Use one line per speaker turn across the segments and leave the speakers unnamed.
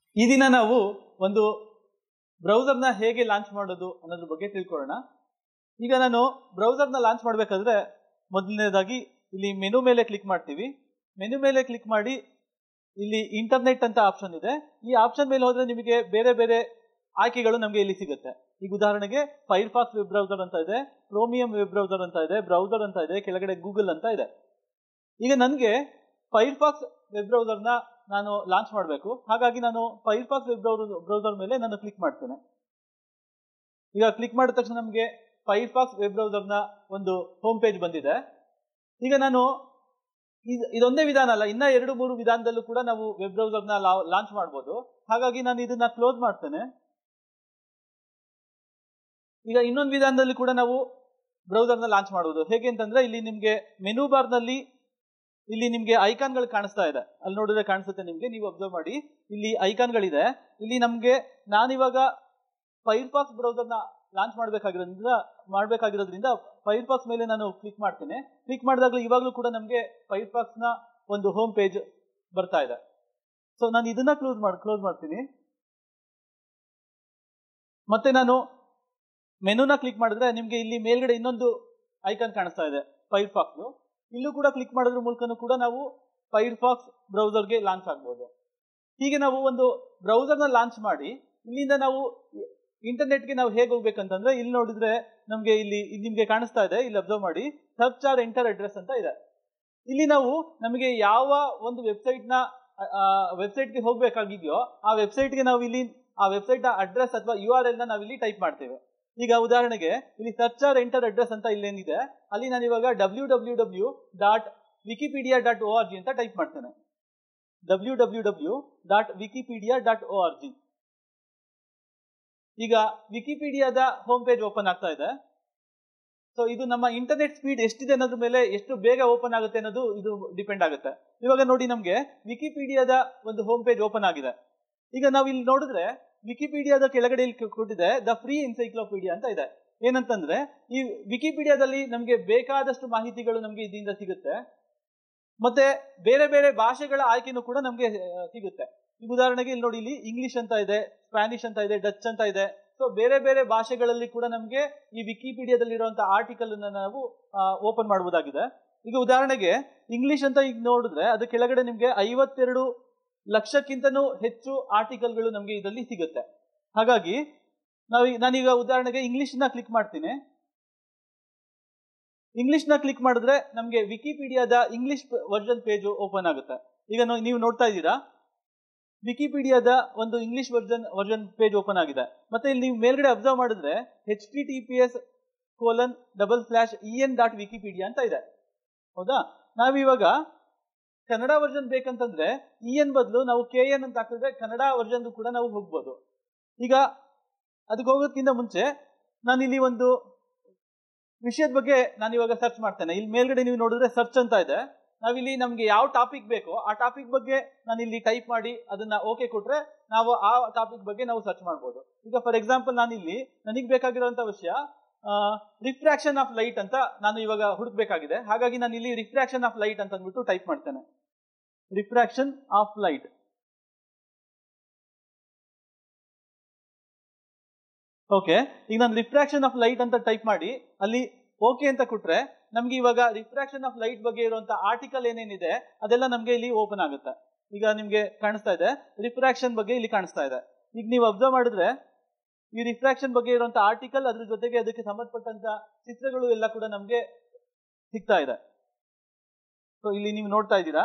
ಈ ದಿನ ನಾವು ಒಂದು ಬ್ರೌಸರ್ನ ಹೇಗೆ ಲಾಂಚ್ ಮಾಡೋದು ಅನ್ನೋದ್ರ ಬಗ್ಗೆ ತಿಳ್ಕೊಳ್ಳೋಣ ಈಗ ನಾನು ಬ್ರೌಸರ್ನ ಲಾಂಚ್ ಮಾಡಬೇಕಾದ್ರೆ ಮೊದಲನೇದಾಗಿ ಇಲ್ಲಿ ಮೆನು ಮೇಲೆ ಕ್ಲಿಕ್ ಮಾಡ್ತೀವಿ ಮೆನು ಮೇಲೆ ಕ್ಲಿಕ್ ಮಾಡಿ ಇಲ್ಲಿ ಇಂಟರ್ನೆಟ್ ಅಂತ ಆಪ್ಷನ್ ಇದೆ ಈ ಆಪ್ಷನ್ ಮೇಲೆ ಹೋದ್ರೆ ನಿಮಗೆ ಬೇರೆ ಬೇರೆ ಆಯ್ಕೆಗಳು ನಮಗೆ ಇಲ್ಲಿ ಸಿಗುತ್ತೆ ಈಗ ಉದಾಹರಣೆಗೆ ಫೈರ್ಫಾಕ್ಸ್ ವೆಬ್ ಬ್ರೌಸರ್ ಅಂತ ಇದೆ ಕ್ರೋಮಿಯಂ ವೆಬ್ ಬ್ರೌಸರ್ ಅಂತ ಇದೆ ಬ್ರೌಸರ್ ಅಂತ ಇದೆ ಕೆಳಗಡೆ ಗೂಗಲ್ ಅಂತ ಇದೆ ಈಗ ನನಗೆ ಫೈರ್ಫಾಕ್ಸ್ ವೆಬ್ ಬ್ರೌಸರ್ನ ನಾನು ಲಾಂಚ್ ಮಾಡಬೇಕು ಹಾಗಾಗಿ ನಾನು ಫೈರ್ಫಾಕ್ಸ್ ವೆಬ್ ಬ್ರೌಸರ್ ಬ್ರೌಸರ್ ಮೇಲೆ ನಾನು ಕ್ಲಿಕ್ ಮಾಡ್ತೇನೆ ಈಗ ಕ್ಲಿಕ್ ಮಾಡಿದ ತಕ್ಷಣ ನಮಗೆ ಫೈರ್ಫಾಕ್ಸ್ ವೆಬ್ ಬ್ರೌಸರ್ನ ಒಂದು ಹೋಮ್ ಪೇಜ್ ಬಂದಿದೆ ಈಗ ನಾನು ಇದ್- ಇದೊಂದೇ ವಿಧಾನ ಅಲ್ಲ ಇನ್ನ ಎರಡು ಮೂರು ವಿಧಾನದಲ್ಲೂ ಕೂಡ ನಾವು ವೆಬ್ ಬ್ರೌಸರ್ನ ಲಾಂಚ್ ಮಾಡ್ಬೋದು ಹಾಗಾಗಿ ನಾನು ಇದನ್ನ ಕ್ಲೋಸ್ ಮಾಡ್ತೇನೆ ಈಗ ಇನ್ನೊಂದು ವಿಧಾನದಲ್ಲಿ ಕೂಡ ನಾವು ಬ್ರೌಸರ್ನ ಲಾಂಚ್ ಮಾಡುವುದು ಹೇಗೆ ಅಂತಂದ್ರೆ ಇಲ್ಲಿ ನಿಮ್ಗೆ ಮೆನು ಬಾರ್ ನಲ್ಲಿ ಇಲ್ಲಿ ನಿಮ್ಗೆ ಐಕಾನ್ಗಳು ಕಾಣಿಸ್ತಾ ಇದೆ ಅಲ್ಲಿ ನೋಡಿದ್ರೆ ಕಾಣಿಸುತ್ತೆ ನಿಮ್ಗೆ ನೀವು ಅಬ್ಸರ್ವ್ ಮಾಡಿ ಇಲ್ಲಿ ಐಕಾನ್ಗಳಿದೆ ಇಲ್ಲಿ ನಮ್ಗೆ ನಾನಿವಾಗ ಫೈರ್ಫಾಕ್ಸ್ ಬ್ರೌಸರ್ನ ಲಾಂಚ್ ಮಾಡಬೇಕಾಗಿರೋದ್ರಿಂದ ಮಾಡಬೇಕಾಗಿರೋದ್ರಿಂದ ಫೈರ್ಫಾಕ್ಸ್ ಮೇಲೆ ನಾನು ಕ್ಲಿಕ್ ಮಾಡ್ತೇನೆ ಕ್ಲಿಕ್ ಮಾಡಿದಾಗಲೂ ಇವಾಗಲೂ ಕೂಡ ನಮಗೆ ಫೈರ್ಫಾಕ್ಸ್ ನ ಒಂದು ಹೋಮ್ ಪೇಜ್ ಬರ್ತಾ ಇದೆ ಸೊ ನಾನು ಇದನ್ನ ಕ್ಲೋಸ್ ಮಾಡಿ ಕ್ಲೋಸ್ ಮಾಡ್ತೀನಿ ಮತ್ತೆ ನಾನು ಮೆನುನ ಕ್ಲಿಕ್ ಮಾಡಿದ್ರೆ ನಿಮ್ಗೆ ಇಲ್ಲಿ ಮೇಲ್ಗಡೆ ಇನ್ನೊಂದು ಐಕಾನ್ ಕಾಣಿಸ್ತಾ ಇದೆ ಫೈರ್ಫಾಕ್ಸ್ ಇಲ್ಲೂ ಕೂಡ ಕ್ಲಿಕ್ ಮಾಡೋದ್ರ ಮೂಲಕನೂ ಕೂಡ ನಾವು ಫೈರ್ಫಾಕ್ಸ್ ಬ್ರೌಸರ್ಗೆ ಲಾಂಚ್ ಆಗ್ಬೋದು ಹೀಗೆ ನಾವು ಒಂದು ಬ್ರೌಸರ್ನ ಲಾಂಚ್ ಮಾಡಿ ಇಲ್ಲಿಂದ ನಾವು ಇಂಟರ್ನೆಟ್ಗೆ ನಾವು ಹೇಗೆ ಹೋಗ್ಬೇಕಂತಂದ್ರೆ ಇಲ್ಲಿ ನೋಡಿದ್ರೆ ನಮಗೆ ಇಲ್ಲಿ ಇದು ನಿಮ್ಗೆ ಕಾಣಿಸ್ತಾ ಇದೆ ಇಲ್ಲಿ ಅಬ್ಸರ್ವ್ ಮಾಡಿ ಸರ್ಚ್ ಆರ್ ಎಂಟರ್ ಅಡ್ರೆಸ್ ಅಂತ ಇದೆ ಇಲ್ಲಿ ನಾವು ನಮಗೆ ಯಾವ ಒಂದು ವೆಬ್ಸೈಟ್ ನ ವೆಬ್ಸೈಟ್ಗೆ ಹೋಗ್ಬೇಕಾಗಿದೆಯೋ ಆ ವೆಬ್ಸೈಟ್ಗೆ ನಾವು ಇಲ್ಲಿ ಆ ವೆಬ್ಸೈಟ್ ಅಡ್ರೆಸ್ ಅಥವಾ ಯು ಆರ್ ಎಲ್ ನ ನಾವು ಇಲ್ಲಿ ಟೈಪ್ ಮಾಡ್ತೇವೆ ಈಗ ಉದಾಹರಣೆಗೆ ಇಲ್ಲಿ ಸರ್ಚ್ ಆರ್ ಎಂಟರ್ ಅಡ್ರೆಸ್ ಅಂತ ಇಲ್ಲೇನಿದೆ ಅಲ್ಲಿ ನಾನು ಇವಾಗ W W W dot Wikipedia dot O R G ಅಂತ ಟೈಪ್ ಮಾಡ್ತೇನೆ W W W dot Wikipedia dot O R G ಈಗ ವಿಕಿಪೀಡಿಯಾದ ಹೋಮ್ ಪೇಜ್ ಓಪನ್ ಆಗ್ತಾ ಇದೆ ಸೊ ಇದು ನಮ್ಮ ಇಂಟರ್ನೆಟ್ ಸ್ಪೀಡ್ ಎಷ್ಟಿದೆ ಅನ್ನೋದ್ರ ಮೇಲೆ ಎಷ್ಟು ಬೇಗ ಓಪನ್ ಆಗುತ್ತೆ ಅನ್ನೋದು ಇದು ಡಿಪೆಂಡ್ ಆಗುತ್ತೆ ಇವಾಗ ನೋಡಿ ನಮಗೆ ವಿಕಿಪೀಡಿಯಾದ ಒಂದು ಹೋಮ್ ಪೇಜ್ ಓಪನ್ ಆಗಿದೆ ಈಗ ನಾವು ಇಲ್ಲಿ ನೋಡಿದ್ರೆ ವಿಕಿಪೀಡಿಯಾದ ಕೆಳಗಡೆ ಇಲ್ಲಿ ಕೊಟ್ಟಿದೆ ದ ಫ್ರೀ ಎನ್ಸೈಕ್ಲೋಪೀಡಿಯಾ ಅಂತ ಇದೆ ಏನಂತಂದ್ರೆ ಈ ವಿಕಿಪೀಡಿಯಾದಲ್ಲಿ ನಮಗೆ ಬೇಕಾದಷ್ಟು ಮಾಹಿತಿಗಳು ನಮಗೆ ಇದರಿಂದ ಸಿಗುತ್ತೆ ಮತ್ತೆ ಬೇರೆ ಬೇರೆ ಭಾಷೆಗಳ ಆಯ್ಕೆನೂ ಕೂಡ ನಮಗೆ ಆ, ಸಿಗುತ್ತೆ ಈಗ ಉದಾಹರಣೆಗೆ ಇಲ್ಲಿ ನೋಡಿ ಇಲ್ಲಿ ಇಂಗ್ಲಿಷ್ ಅಂತ ಇದೆ ಸ್ಪ್ಯಾನಿಷ್ ಅಂತ ಇದೆ ಡಚ್ ಅಂತ ಇದೆ ಸೊ ಬೇರೆ ಬೇರೆ ಭಾಷೆಗಳಲ್ಲಿ ಕೂಡ ನಮಗೆ ಈ ವಿಕಿಪೀಡಿಯಾದಲ್ಲಿ ಇರುವಂತಹ ಆರ್ಟಿಕಲ್ ಅನ್ನ ನಾವು ಓಪನ್ ಮಾಡಬಹುದಾಗಿದೆ ಈಗ ಉದಾಹರಣೆಗೆ ಇಂಗ್ಲಿಷ್ ಅಂತ ಈಗ ನೋಡಿದ್ರೆ ಅದು ಕೆಳಗಡೆ ನಿಮಗೆ ಐವತ್ತೆರಡು ಲಕ್ಷಕ್ಕಿಂತನೂ ಹೆಚ್ಚು ಆರ್ಟಿಕಲ್ಗಳು ನಮಗೆ ಇದರಲ್ಲಿ ಸಿಗುತ್ತೆ ಹಾಗಾಗಿ ನಾವು ನಾನೀಗ ಉದಾಹರಣೆಗೆ ಇಂಗ್ಲಿಷ್ ನ ಕ್ಲಿಕ್ ಮಾಡ್ತೀನಿ ಇಂಗ್ಲಿಷ್ ನ ಕ್ಲಿಕ್ ಮಾಡಿದ್ರೆ ನಮಗೆ ವಿಕಿಪೀಡಿಯಾದ ಇಂಗ್ಲಿಷ್ ವರ್ಷನ್ ಪೇಜ್ ಓಪನ್ ಆಗುತ್ತೆ ಈಗ ನೋ- ನೀವು ನೋಡ್ತಾ ಇದ್ದೀರಾ ವಿಕಿಪೀಡಿಯಾದ ಒಂದು English version version page open ಆಗಿದೆ ಮತ್ತೆ ಇಲ್ಲಿ ನೀವು ಮೇಲ್ಗಡೆ ಅಬ್ಸರ್ವ್ ಮಾಡಿದ್ರೆ H T T P S colon double slash E N dot Wikipedia ಅಂತ ಇದೆ ಹೌದಾ ನಾವಿವಾಗ ಕನ್ನಡ ವರ್ಜನ್ ಬೇಕಂತಂದ್ರೆ ಇ ಎನ್ ಬದಲು ನಾವು ಕೆ ಎನ್ ಅಂತ ಹಾಕಿದ್ರೆ ಕನ್ನಡ ವರ್ಜನ್ ಕೂಡ ನಾವು ಹೋಗ್ಬೋದು ಈಗ ಅದಕ್ಕೆ ಹೋಗೋದಕ್ಕಿಂತ ಮುಂಚೆ ನಾನು ಇಲ್ಲಿ ಒಂದು ವಿಷಯದ ಬಗ್ಗೆ ನಾನು ಇವಾಗ ಸರ್ಚ್ ಮಾಡ್ತೇನೆ ಇಲ್ಲಿ ಮೇಲ್ಗಡೆ ನೀವು ನೋಡಿದ್ರೆ ಸರ್ಚ್ ಅಂತ ಇದೆ ನಾವಿಲ್ಲಿ ನಮ್ಗೆ ಯಾವ ಟಾಪಿಕ್ ಬೇಕೋ ಆ ಟಾಪಿಕ್ ಬಗ್ಗೆ ನಾನು ಇಲ್ಲಿ ಟೈಪ್ ಮಾಡಿ ಅದನ್ನ ಓಕೆ ಕೊಟ್ರೆ ನಾವು ಆ ಟಾಪಿಕ್ ಬಗ್ಗೆ ನಾವು ಸರ್ಚ್ ಮಾಡ್ಬೋದು ಈಗ ಫಾರ್ ಎಕ್ಸಾಂಪಲ್ ನಾನು ಇಲ್ಲಿ ನನಗೆ ಬೇಕಾಗಿರುವಂತ ವಿಷಯ ರಿಫ್ರಾಕ್ಷನ್ ಆಫ್ ಲೈಟ್ ಅಂತ ನಾನು ಇವಾಗ ಹುಡುಕ್ಬೇಕಾಗಿದೆ ಹಾಗಾಗಿ ನಾನು ಇಲ್ಲಿ ರಿಫ್ರಾಕ್ಷನ್ ಆಫ್ ಲೈಟ್ ಅಂತ ಅಂದ್ಬಿಟ್ಟು ಟೈಪ್ ಮಾಡ್ತೇನೆ ರಿಫ್ರಾಕ್ಷನ್ ಆಫ್ ಲೈಟ್ ಓಕೆ ಈಗ ನಾನು ರಿಫ್ರಾಕ್ಷನ್ ಆಫ್ ಲೈಟ್ ಅಂತ ಟೈಪ್ ಮಾಡಿ ಅಲ್ಲಿ ಓಕೆ ಅಂತ ಕೊಟ್ರೆ ನಮ್ಗೆ ಇವಾಗ ರಿಫ್ರಾಕ್ಷನ್ ಆಫ್ ಲೈಟ್ ಬಗ್ಗೆ ಇರುವಂತ ಆರ್ಟಿಕಲ್ ಏನೇನಿದೆ ಅದೆಲ್ಲ ನಮ್ಗೆ ಇಲ್ಲಿ ಓಪನ್ ಆಗುತ್ತೆ ಈಗ ನಿಮ್ಗೆ ಕಾಣಿಸ್ತಾ ಇದೆ ರಿಫ್ರಾಕ್ಷನ್ ಬಗ್ಗೆ ಇಲ್ಲಿ ಕಾಣಿಸ್ತಾ ಇದೆ ಈಗ ನೀವು ಅಬ್ಸರ್ವ್ ಮಾಡಿದ್ರೆ ಈ ರಿಫ್ರಾಕ್ಷನ್ ಬಗ್ಗೆ ಇರುವಂತ ಆರ್ಟಿಕಲ್ ಅದ್ರ ಜೊತೆಗೆ ಅದಕ್ಕೆ ಸಂಬಂಧಪಟ್ಟಂತ ಚಿತ್ರಗಳು ಎಲ್ಲ ಕೂಡ ನಮ್ಗೆ ಸಿಗ್ತಾ ಇದೆ ಸೊ ಇಲ್ಲಿ ನೀವು ನೋಡ್ತಾ ಇದ್ದೀರಾ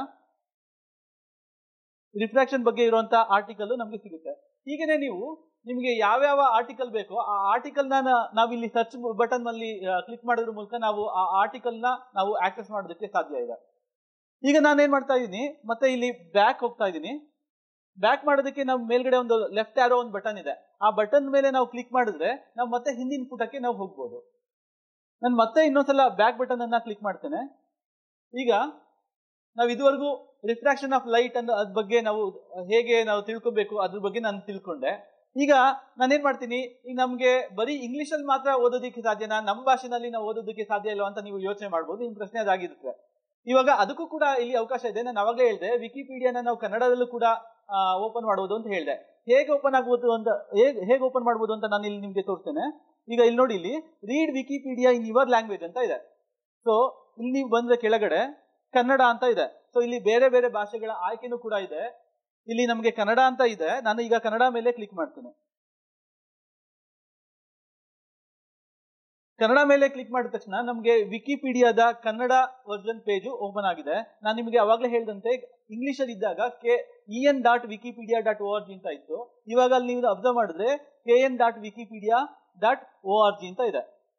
ರಿಫ್ರಾಕ್ಷನ್ ಬಗ್ಗೆ ಇರುವಂತ ಆರ್ಟಿಕಲ್ ನಮ್ಗೆ ಸಿಗುತ್ತೆ ಹೀಗೇನೆ ನೀವು ನಿಮಗೆ ಯಾವ್ಯಾವ ಆರ್ಟಿಕಲ್ ಬೇಕೋ ಆ ಆರ್ಟಿಕಲ್ ನ ನಾವು ಇಲ್ಲಿ ಸರ್ಚ್ ಬಟನ್ ನಲ್ಲಿ ಕ್ಲಿಕ್ ಮಾಡೋದ್ರ ಮೂಲಕ ನಾವು ಆ ಆರ್ಟಿಕಲ್ ನ ನಾವು ಆಕ್ಸೆಸ್ ಮಾಡೋದಕ್ಕೆ ಸಾಧ್ಯ ಇದೆ ಈಗ ನಾನು ಏನ್ ಮಾಡ್ತಾ ಇದ್ದೀನಿ ಮತ್ತೆ ಇಲ್ಲಿ ಬ್ಯಾಕ್ ಹೋಗ್ತಾ ಇದ್ದೀನಿ ಬ್ಯಾಕ್ ಮಾಡೋದಕ್ಕೆ ನಾವು ಮೇಲ್ಗಡೆ ಒಂದು ಲೆಫ್ಟ್ ಆರೋ ಒಂದು ಬಟನ್ ಇದೆ ಆ ಬಟನ್ ಮೇಲೆ ನಾವು ಕ್ಲಿಕ್ ಮಾಡಿದ್ರೆ ನಾವು ಮತ್ತೆ ಹಿಂದಿನ ಪುಟಕ್ಕೆ ನಾವು ಹೋಗ್ಬೋದು ನಾನು ಮತ್ತೆ ಇನ್ನೊಂದ್ಸಲ ಬ್ಯಾಕ್ ಬಟನ್ ಅನ್ನ ಕ್ಲಿಕ್ ಮಾಡ್ತೇನೆ ಈಗ ನಾವು ಇದುವರೆಗೂ ರಿಫ್ರಾಕ್ಷನ್ ಆಫ್ ಲೈಟ್ ಅನ್ನೋ ಅದ್ರ ಬಗ್ಗೆ ನಾವು ಹೇಗೆ ನಾವು ತಿಳ್ಕೊಬೇಕು ಅದ್ರ ಬಗ್ಗೆ ನಾನು ತಿಳ್ಕೊಂಡೆ ಈಗ ನಾನೇನ್ ಮಾಡ್ತೀನಿ ಈಗ ನಮ್ಗೆ ಬರೀ ಇಂಗ್ಲಿಷ್ ಅಲ್ಲಿ ಮಾತ್ರ ಓದೋದಕ್ಕೆ ಸಾಧ್ಯನಾ ನಮ್ಮ ಭಾಷೆನಲ್ಲಿ ನಾವು ಓದೋದಕ್ಕೆ ಸಾಧ್ಯ ಇಲ್ಲ ಅಂತ ನೀವು ಯೋಚನೆ ಮಾಡ್ಬೋದು ನಿಮ್ ಪ್ರಶ್ನೆ ಅದಾಗಿರುತ್ತೆ ಇವಾಗ ಅದಕ್ಕೂ ಕೂಡ ಇಲ್ಲಿ ಅವಕಾಶ ಇದೆ ನಾನು ಅವಾಗಲೇ ಹೇಳಿದೆ ವಿಕಿಪೀಡಿಯಾನ ನಾವು ಕನ್ನಡದಲ್ಲೂ ಕೂಡ ಓಪನ್ ಮಾಡುವುದು ಅಂತ ಹೇಳಿದೆ ಹೇಗೆ ಓಪನ್ ಆಗ್ಬೋದು ಅಂತ ಹೇಗೆ ಹೇಗೆ ಓಪನ್ ಮಾಡ್ಬೋದು ಅಂತ ನಾನು ಇಲ್ಲಿ ನಿಮ್ಗೆ ತೋರಿಸ್ತೇನೆ ಈಗ ಇಲ್ಲಿ ನೋಡಿ ಇಲ್ಲಿ read Wikipedia in your language ಅಂತ ಇದೆ ಸೊ ಇಲ್ಲಿ ನೀವು ಬಂದ್ರೆ ಕೆಳಗಡೆ ಕನ್ನಡ ಅಂತ ಇದೆ ಸೊ ಇಲ್ಲಿ ಬೇರೆ ಬೇರೆ ಭಾಷೆಗಳ ಆಯ್ಕೆನೂ ಕೂಡ ಇದೆ ಇಲ್ಲಿ ನಮಗೆ ಕನ್ನಡ ಅಂತ ಇದೆ ನಾನು ಈಗ ಕನ್ನಡ ಮೇಲೆ ಕ್ಲಿಕ್ ಮಾಡ್ತೇನೆ ಕನ್ನಡ ಮೇಲೆ ಕ್ಲಿಕ್ ಮಾಡಿದ ತಕ್ಷಣ ನಮಗೆ ವಿಕಿಪೀಡಿಯಾದ ಕನ್ನಡ ವರ್ಜನ್ ಪೇಜು ಓಪನ್ ಆಗಿದೆ ನಾನು ನಿಮಗೆ ಅವಾಗಲೇ ಹೇಳಿದಂತೆ ಇಂಗ್ಲಿಷ್ ಅಲ್ಲಿ ಇದ್ದಾಗ K E N dot Wikipedia dot O R G ಅಂತ ಇತ್ತು ಇವಾಗ ಅಲ್ಲಿ ನೀವು ಅಬ್ಸರ್ವ್ ಮಾಡಿದ್ರೆ K N dot Wikipedia dot O R G ಅಂತ ಇದೆ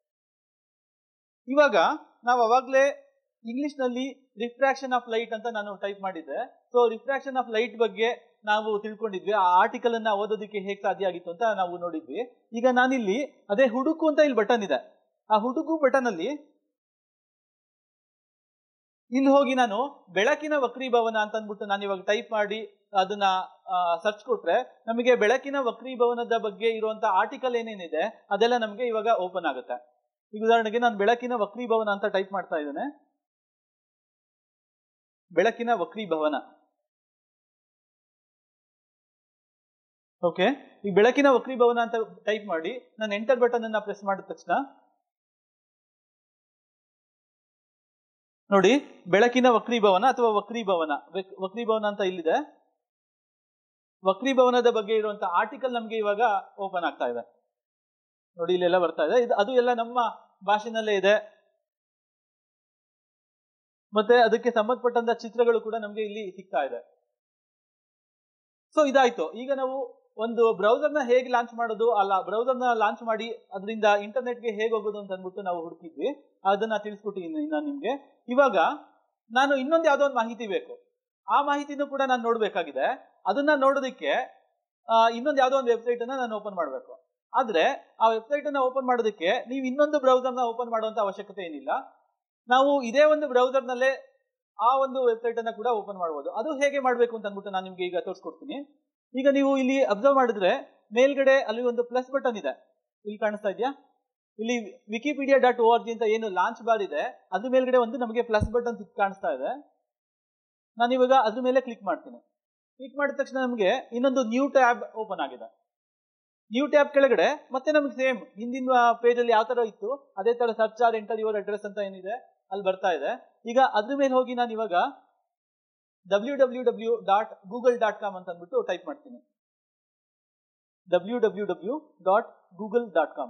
ಇವಾಗ ನಾವು ಅವಾಗಲೇ ಇಂಗ್ಲಿಷ್ ನಲ್ಲಿ ರಿಫ್ರಾಕ್ಷನ್ ಆಫ್ ಲೈಟ್ ಅಂತ ನಾನು ಟೈಪ್ ಮಾಡಿದ್ದೆ ಸೊ ರಿಫ್ರಾಕ್ಷನ್ ಆಫ್ ಲೈಟ್ ಬಗ್ಗೆ ನಾವು ತಿಳ್ಕೊಂಡಿದ್ವಿ ಆ ಆರ್ಟಿಕಲ್ ಅನ್ನ ಓದೋದಕ್ಕೆ ಹೇಗೆ ಸಾಧ್ಯ ಆಗಿತ್ತು ಅಂತ ನಾವು ನೋಡಿದ್ವಿ ಈಗ ನಾನಿಲ್ಲಿ ಅದೇ ಹುಡುಕು ಅಂತ ಇಲ್ಲಿ ಬಟನ್ ಇದೆ ಆ ಹುಡುಕು ಬಟನ್ ಅಲ್ಲಿ ಇಲ್ಲಿ ಹೋಗಿ ನಾನು ಬೆಳಕಿನ ವಕ್ರೀಭವನ ಅಂತ ಅಂದ್ಬಿಟ್ಟು ನಾನು ಇವಾಗ ಟೈಪ್ ಮಾಡಿ ಅದನ್ನ ಸರ್ಚ್ ಕೊಟ್ರೆ ನಮಗೆ ಬೆಳಕಿನ ವಕ್ರೀಭವನದ ಬಗ್ಗೆ ಇರುವಂತ ಆರ್ಟಿಕಲ್ ಏನೇನಿದೆ ಅದೆಲ್ಲ ನಮಗೆ ಇವಾಗ ಓಪನ್ ಆಗುತ್ತೆ ಈಗ ಉದಾಹರಣೆಗೆ ನಾನು ಬೆಳಕಿನ ವಕ್ರೀಭವನ ಅಂತ ಟೈಪ್ ಮಾಡ್ತಾ ಇದ್ದೇನೆ ಬೆಳಕಿನ ವಕ್ರೀಭವನ ಓಕೆ ಈ ಬೆಳಕಿನ ವಕ್ರೀಭವನ ಅಂತ ಟೈಪ್ ಮಾಡಿ ನಾನು ಎಂಟರ್ ಬಟನ್ ಅನ್ನ ಪ್ರೆಸ್ ಮಾಡಿದ ತಕ್ಷಣ ನೋಡಿ ಬೆಳಕಿನ ವಕ್ರೀಭವನ ಅಥವಾ ವಕ್ರೀಭವನ ವಕ್- ವಕ್ರೀಭವನ ಅಂತ ಇಲ್ಲಿದೆ ವಕ್ರೀಭವನದ ಬಗ್ಗೆ ಇರುವಂತ ಆರ್ಟಿಕಲ್ ನಮ್ಗೆ ಇವಾಗ ಓಪನ್ ಆಗ್ತಾ ಇದೆ ನೋಡಿ ಇಲ್ಲೆಲ್ಲ ಬರ್ತಾ ಇದೆ ಇದು ಅದು ಎಲ್ಲ ನಮ್ಮ ಭಾಷೆನಲ್ಲೇ ಇದೆ ಮತ್ತೆ ಅದಕ್ಕೆ ಸಂಬಂಧಪಟ್ಟಂತ ಚಿತ್ರಗಳು ಕೂಡ ನಮ್ಗೆ ಇಲ್ಲಿ ಸಿಗ್ತಾ ಇದೆ ಸೊ ಇದಾಯ್ತು ಈಗ ನಾವು ಒಂದು ಬ್ರೌಸರ್ ನ ಹೇಗೆ ಲಾಂಚ್ ಮಾಡೋದು ಅಲ್ಲ ಬ್ರೌಸರ್ ನ ಲಾಂಚ್ ಮಾಡಿ ಅದರಿಂದ ಇಂಟರ್ನೆಟ್ ಗೆ ಹೇಗೆ ಹೋಗೋದು ಅಂತ ಅಂದ್ಬಿಟ್ಟು ನಾವು ಹುಡುಕಿದ್ವಿ ಅದನ್ನ ತಿಳಿಸ್ಕೊಟ್ಟಿದ್ದೀನಿ ನಾನು ನಿಮ್ಗೆ ಇವಾಗ ನಾನು ಇನ್ನೊಂದು ಯಾವ್ದೋ ಒಂದು ಮಾಹಿತಿ ಬೇಕು ಆ ಮಾಹಿತಿನೂ ಕೂಡ ನಾನು ನೋಡ್ಬೇಕಾಗಿದೆ ಅದನ್ನ ನೋಡೋದಕ್ಕೆ ಆ, ಇನ್ನೊಂದು ಯಾವ್ದೋ ಒಂದು ವೆಬ್ಸೈಟ್ ಅನ್ನ ನಾನು ಓಪನ್ ಮಾಡಬೇಕು ಆದ್ರೆ ಆ ವೆಬ್ಸೈಟ್ ಅನ್ನ ಓಪನ್ ಮಾಡೋದಕ್ಕೆ ನೀವು ಇನ್ನೊಂದು ಬ್ರೌಸರ್ ನ ಓಪನ್ ಮಾಡುವಂತ ಅವಶ್ಯಕತೆ ಏನಿಲ್ಲ ನಾವು ಇದೇ ಒಂದು ಬ್ರೌಸರ್ ನಲ್ಲೇ ಆ ಒಂದು ವೆಬ್ಸೈಟ್ ಅನ್ನ ಕೂಡ ಓಪನ್ ಮಾಡಬಹುದು ಅದು ಹೇಗೆ ಮಾಡಬೇಕು ಅಂತ ಅಂದ್ಬಿಟ್ಟು ನಾನು ನಿಮ್ಗೆ ಈಗ ತೋರಿಸ್ಕೊಡ್ತೀನಿ ಈಗ ನೀವು ಇಲ್ಲಿ ಅಬ್ಸರ್ವ್ ಮಾಡಿದ್ರೆ ಮೇಲ್ಗಡೆ ಅಲ್ಲಿ ಒಂದು ಪ್ಲಸ್ ಬಟನ್ ಇದೆ ಇಲ್ಲಿ ಕಾಣಿಸ್ತಾ ಇದೆಯಾ ಇಲ್ಲಿ Wikipedia dot O R G ಅಂತ ಏನು ಲಾಂಚ್ ಬಾರ್ ಇದೆ ಅದ್ರ ಮೇಲ್ಗಡೆ ಒಂದು ನಮಗೆ ಪ್ಲಸ್ ಬಟನ್ ಕಾಣಿಸ್ತಾ ಇದೆ ನಾನು ಇವಾಗ ಅದ್ರ ಮೇಲೆ ಕ್ಲಿಕ್ ಮಾಡ್ತೀನಿ ಕ್ಲಿಕ್ ಮಾಡಿದ ತಕ್ಷಣ ನಮಗೆ ಇನ್ನೊಂದು ನ್ಯೂ ಟ್ಯಾಬ್ ಓಪನ್ ಆಗಿದೆ ನ್ಯೂ ಟ್ಯಾಬ್ ಕೆಳಗಡೆ ಮತ್ತೆ ನಮಗೆ ಸೇಮ್ ಹಿಂದಿನ ಪೇಜ್ ಅಲ್ಲಿ ಯಾವ ತರ ಇತ್ತು ಅದೇ ತರ search or enter your address ಅಂತ ಏನಿದೆ ಅಲ್ಲಿ ಬರ್ತಾ ಇದೆ ಈಗ ಅದ್ರ ಮೇಲೆ ಹೋಗಿ ನಾನು ಇವಾಗ W W W dot Google dot com ಅಂತ ಅಂದ್ಬಿಟ್ಟು ಟೈಪ್ ಮಾಡ್ತೀನಿ W W W dot Google dot com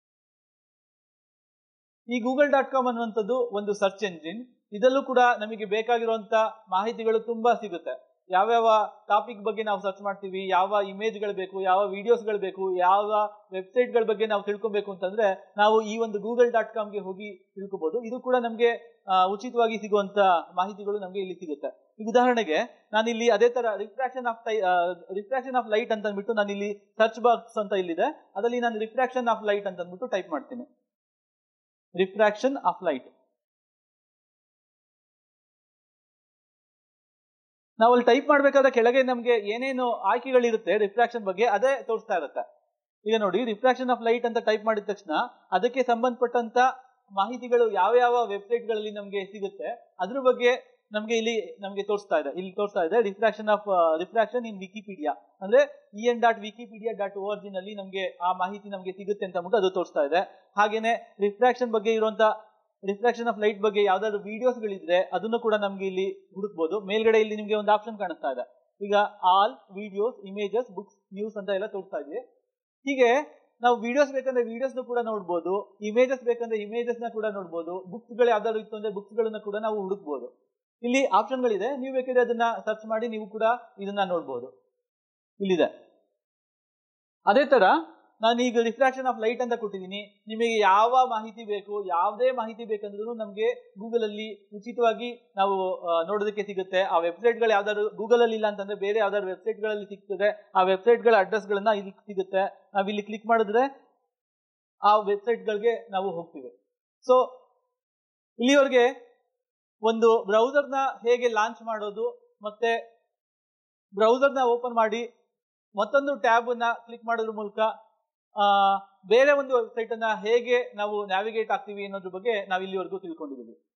ಈ ಗೂಗಲ್ ಡಾಟ್ ಕಾಮ್ ಅನ್ನುವಂಥದ್ದು ಒಂದು ಸರ್ಚ್ ಎಂಜಿನ್ ಇದರಲ್ಲೂ ಕೂಡ ನಮಗೆ ಬೇಕಾಗಿರುವಂತ ಮಾಹಿತಿಗಳು ತುಂಬಾ ಸಿಗುತ್ತೆ ಯಾವ್ಯಾವ ಟಾಪಿಕ್ ಬಗ್ಗೆ ನಾವು ಸರ್ಚ್ ಮಾಡ್ತೀವಿ ಯಾವ ಇಮೇಜ್ಗಳು ಬೇಕು ಯಾವ ವಿಡಿಯೋಸ್ಗಳು ಬೇಕು ಯಾವ ವೆಬ್ಸೈಟ್ಗಳ ಬಗ್ಗೆ ನಾವು ತಿಳ್ಕೊಬೇಕು ಅಂತಂದ್ರೆ ನಾವು ಈ ಒಂದು ಗೂಗಲ್ ಡಾಟ್ ಕಾಮ್ಗೆ ಹೋಗಿ ತಿಳ್ಕೊಬಹುದು ಇದು ಕೂಡ ನಮಗೆ ಉಚಿತವಾಗಿ ಸಿಗುವಂತ ಮಾಹಿತಿಗಳು ನಮಗೆ ಇಲ್ಲಿ ಸಿಗುತ್ತೆ ಈಗ ಉದಾಹರಣೆಗೆ ನಾನು ಇಲ್ಲಿ ಅದೇ ತರ ರಿಫ್ರಾಕ್ಷನ್ ಆಫ್ ಟೈ ರಿಫ್ರಾಕ್ಷನ್ ಆಫ್ ಲೈಟ್ ಅಂತ ಅಂದ್ಬಿಟ್ಟು ನಾನು ಇಲ್ಲಿ ಸರ್ಚ್ ಬಾಕ್ಸ್ ಅಂತ ಇಲ್ಲಿದೆ ಅದರಲ್ಲಿ ನಾನು ರಿಫ್ರಾಕ್ಷನ್ ಆಫ್ ಲೈಟ್ ಅಂತ ಅಂದ್ಬಿಟ್ಟು ಟೈಪ್ ಮಾಡ್ತೀನಿ ರಿಫ್ರಾಕ್ಷನ್ ಆಫ್ ಲೈಟ್ ನಾವು ಅಲ್ಲಿ ಟೈಪ್ ಮಾಡ್ಬೇಕಾದ್ರೆ ಕೆಳಗೆ ನಮಗೆ ಏನೇನು ಆಯ್ಕೆಗಳಿರುತ್ತೆ ರಿಫ್ರಾಕ್ಷನ್ ಬಗ್ಗೆ ಅದೇ ತೋರಿಸ್ತಾ ಇರುತ್ತೆ ಈಗ ನೋಡಿ ರಿಫ್ರಾಕ್ಷನ್ ಆಫ್ ಲೈಟ್ ಅಂತ ಟೈಪ್ ಮಾಡಿದ ತಕ್ಷಣ ಅದಕ್ಕೆ ಸಂಬಂಧಪಟ್ಟಂತ ಮಾಹಿತಿಗಳು ಯಾವ ಯಾವ ವೆಬ್ಸೈಟ್ ಗಳಲ್ಲಿ ನಮಗೆ ಸಿಗುತ್ತೆ ಅದ್ರ ಬಗ್ಗೆ ನಮಗೆ ಇಲ್ಲಿ ನಮಗೆ ತೋರಿಸ್ತಾ ಇದೆ ಇಲ್ಲಿ ತೋರಿಸ್ತಾ ಇದೆ refraction of refraction in Wikipedia ಅಂದ್ರೆ E N dot Wikipedia dot O G ನಲ್ಲಿ ನಮಗೆ ಆ ಮಾಹಿತಿ ನಮಗೆ ಸಿಗುತ್ತೆ ಅಂತ ಅಂದ್ಬಿಟ್ಟು ಅದು ತೋರಿಸ್ತಾ ಇದೆ ಹಾಗೇನೆ ರಿಫ್ರಾಕ್ಷನ್ ಬಗ್ಗೆ ಇರುವಂತ ರಿಫ್ರಾಕ್ಷನ್ ಆಫ್ ಲೈಟ್ ಬಗ್ಗೆ ಯಾವ್ದಾದ್ರು ವಿಡಿಯೋಸ್ ಗಳಿದ್ರೆ ಅದನ್ನು ಕೂಡ ನಮ್ಗೆ ಇಲ್ಲಿ ಹುಡುಕ್ಬೋದು ಮೇಲ್ಗಡೆ ಇಲ್ಲಿ ನಿಮ್ಗೆ ಒಂದು ಆಪ್ಷನ್ ಕಾಣಿಸ್ತಾ ಇದೆ ಈಗ all videos images books news ಅಂತ ಎಲ್ಲ ತೋರಿಸ್ತಾ ಇದ್ವಿ ಹೀಗೆ ನಾವು ವಿಡಿಯೋಸ್ ಬೇಕಂದ್ರೆ ವಿಡಿಯೋಸ್ ಕೂಡ ನೋಡ್ಬೋದು ಇಮೇಜಸ್ ಬೇಕಂದ್ರೆ ಇಮೇಜಸ್ ನ ಕೂಡ ನೋಡ್ಬೋದು ಬುಕ್ಸ್ ಗಳು ಯಾವ್ದಾದ್ರು ಇತ್ತು ಅಂದ್ರೆ ಬುಕ್ಸ್ ಗಳನ್ನ ಕೂಡ ನಾವು ಹುಡುಕ್ಬೋದು ಇಲ್ಲಿ ಆಪ್ಷನ್ಗಳಿದೆ ನೀವು ಬೇಕಾದ್ರೆ ಅದನ್ನ ಸರ್ಚ್ ಮಾಡಿ ನೀವು ಕೂಡ ಇದನ್ನ ನೋಡ್ಬೋದು ಇಲ್ಲಿದೆ ಅದೇ ತರ ನಾನು ಈಗ ರಿಫ್ರಾಕ್ಷನ್ ಆಫ್ ಲೈಟ್ ಅಂತ ಕೊಟ್ಟಿದ್ದೀನಿ ನಿಮಗೆ ಯಾವ ಮಾಹಿತಿ ಬೇಕು ಯಾವುದೇ ಮಾಹಿತಿ ಬೇಕಂದ್ರೂ ನಮಗೆ ಗೂಗಲ್ ಅಲ್ಲಿ ಉಚಿತವಾಗಿ ನಾವು ಆ, ನೋಡೋದಕ್ಕೆ ಸಿಗುತ್ತೆ ಆ ವೆಬ್ಸೈಟ್ ಗಳು ಯಾವ್ದಾದ್ರು ಗೂಗಲ್ ಅಲ್ಲಿ ಇಲ್ಲ ಅಂತಂದ್ರೆ ಬೇರೆ ಯಾವ್ದಾದ್ರು ವೆಬ್ಸೈಟ್ ಗಳಲ್ಲಿ ಸಿಗ್ತದೆ ಆ ವೆಬ್ಸೈಟ್ ಗಳ ಅಡ್ರೆಸ್ ಗಳನ್ನ ಇಲ್ಲಿ ಸಿಗುತ್ತೆ ನಾವು ಇಲ್ಲಿ ಕ್ಲಿಕ್ ಮಾಡಿದ್ರೆ ಆ ವೆಬ್ಸೈಟ್ ಗಳಿಗೆ ನಾವು ಹೋಗ್ತೀವಿ ಸೊ ಇಲ್ಲಿವರೆಗೆ ಒಂದು ಬ್ರೌಸರ್ ನ ಹೇಗೆ ಲಾಂಚ್ ಮಾಡೋದು ಮತ್ತೆ ಬ್ರೌಸರ್ ನ ಓಪನ್ ಮಾಡಿ ಮತ್ತೊಂದು ಟ್ಯಾಬ್ ಅನ್ನ ಕ್ಲಿಕ್ ಮಾಡೋದ್ರ ಮೂಲಕ ಆ, ಬೇರೆ ಒಂದು ವೆಬ್ಸೈಟ್ ಅನ್ನ ಹೇಗೆ ನಾವು ನ್ಯಾವಿಗೇಟ್ ಆಗ್ತೀವಿ ಅನ್ನೋದ್ರ ಬಗ್ಗೆ ನಾವು ಇಲ್ಲಿವರೆಗೂ ತಿಳ್ಕೊಂಡಿದ್ದೀವಿ